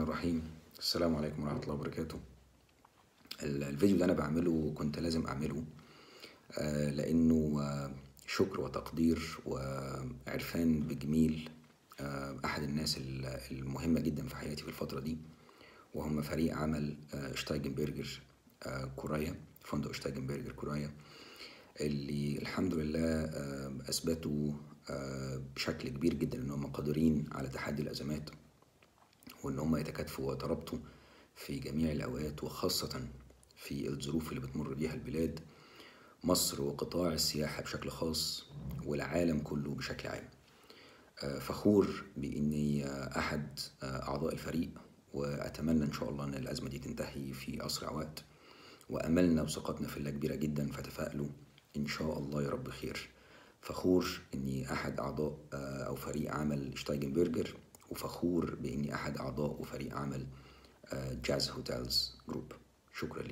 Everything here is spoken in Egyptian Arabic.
الرحيم السلام عليكم ورحمة الله وبركاته ال- الفيديو ده أنا بعمله كنت لازم أعمله آه، لأنه آه، شكر وتقدير وعرفان بجميل آه، أحد الناس ال- المهمة جدا في حياتي في الفترة دي وهم فريق عمل آه، شتايجنبرجر آه، كورايا فندق شتايجنبرجر كورايا اللي الحمد لله آه، أثبتوا آه، بشكل كبير جدا إن هم قادرين على تحدي الأزمات وإن هم يتكاتفوا ويترابطوا في جميع الأوقات وخاصة في الظروف اللي بتمر بيها البلاد مصر وقطاع السياحة بشكل خاص والعالم كله بشكل عام آه، فخور بإني آه، أحد آه، أعضاء الفريق وأتمنى إن شاء الله إن الأزمة دي تنتهي في أسرع وقت وأملنا وثقتنا في الله كبيرة جدا فتفائلوا إن شاء الله يا رب خير فخور إني أحد أعضاء آه، أو فريق عمل شتايجنبرجر وفخور بإني أحد أعضاء وفريق عمل آه، جاز هوتيلز جروب شكرا لي